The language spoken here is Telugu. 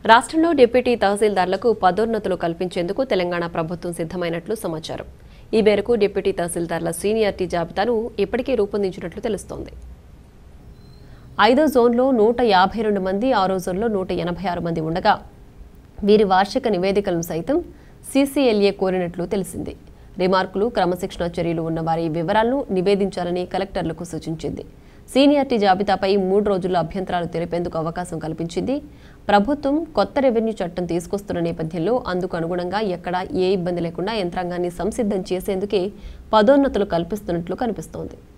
రాష్ట్రంలో డిప్యూటీ తహసీల్దార్లకు పదోన్నతులు కల్పించేందుకు తెలంగాణ ప్రభుత్వం సిద్ధమైనట్లు సమాచారం ఈ మేరకు డిప్యూటీ తహసీల్దార్ల సీనియారిటీ జాబితాను ఇప్పటికే రూపొందించినట్లు తెలుస్తోంది ఐదో జోన్లో నూట యాభై రెండు మంది ఆరో జోన్లో నూట ఎనభై ఆరు మంది ఉండగా వీరి వార్షిక నివేదికలను సైతం సీసీఎల్ఏ కోరినట్లు తెలిసింది రిమార్కులు క్రమశిక్షణ చర్యలు ఉన్న వారి వివరాలను నివేదించాలని కలెక్టర్లకు సూచించింది సీనియారిటీ జాబితాపై మూడు రోజుల్లో అభ్యంతరాలు తెలిపేందుకు అవకాశం కల్పించింది ప్రభుత్వం కొత్త రెవెన్యూ చట్టం తీసుకొస్తున్న నేపథ్యంలో అందుకు అనుగుణంగా ఎక్కడా ఏ ఇబ్బంది లేకుండా యంత్రాంగాన్ని సంసిద్ధం చేసేందుకే పదోన్నతులు కల్పిస్తున్నట్లు కనిపిస్తోంది